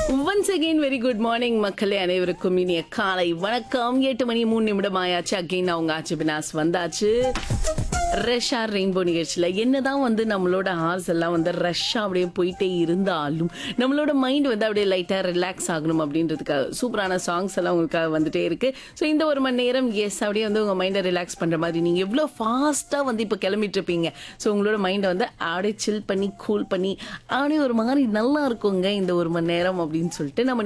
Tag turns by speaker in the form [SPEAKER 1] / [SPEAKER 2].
[SPEAKER 1] once again very good morning மக்களே அனைவருக்கும் இனிய காலை வணக்கம் எட்டு மணி மூணு நிமிடம் ஆயாச்சு அகெயின் அவங்க ஆச்சு பினாஸ் வந்தாச்சு ரஷ்ஷா ரெயின்போ நிகழ்ச்சியில் என்னதான் வந்து நம்மளோட ஹார்ஸ் எல்லாம் வந்து ரஷ்ஷாக அப்படியே போயிட்டே இருந்தாலும் நம்மளோட மைண்ட் வந்து அப்படியே லைட்டாக ரிலாக்ஸ் ஆகணும் அப்படின்றதுக்காக சூப்பரான சாங்ஸ் எல்லாம் உங்களுக்காக வந்துட்டே இருக்கு ஸோ இந்த ஒரு மணி நேரம் எஸ் அப்படியே வந்து உங்கள் மைண்டை ரிலாக்ஸ் பண்ணுற மாதிரி நீங்கள் எவ்வளோ ஃபாஸ்ட்டாக வந்து இப்போ கிளம்பிட்டு இருப்பீங்க ஸோ உங்களோட மைண்டை வந்து அப்படியே சில் பண்ணி கூல் பண்ணி அப்படியே ஒரு மாதிரி நல்லா இருக்குங்க இந்த ஒரு மணி நேரம் அப்படின்னு சொல்லிட்டு நம்ம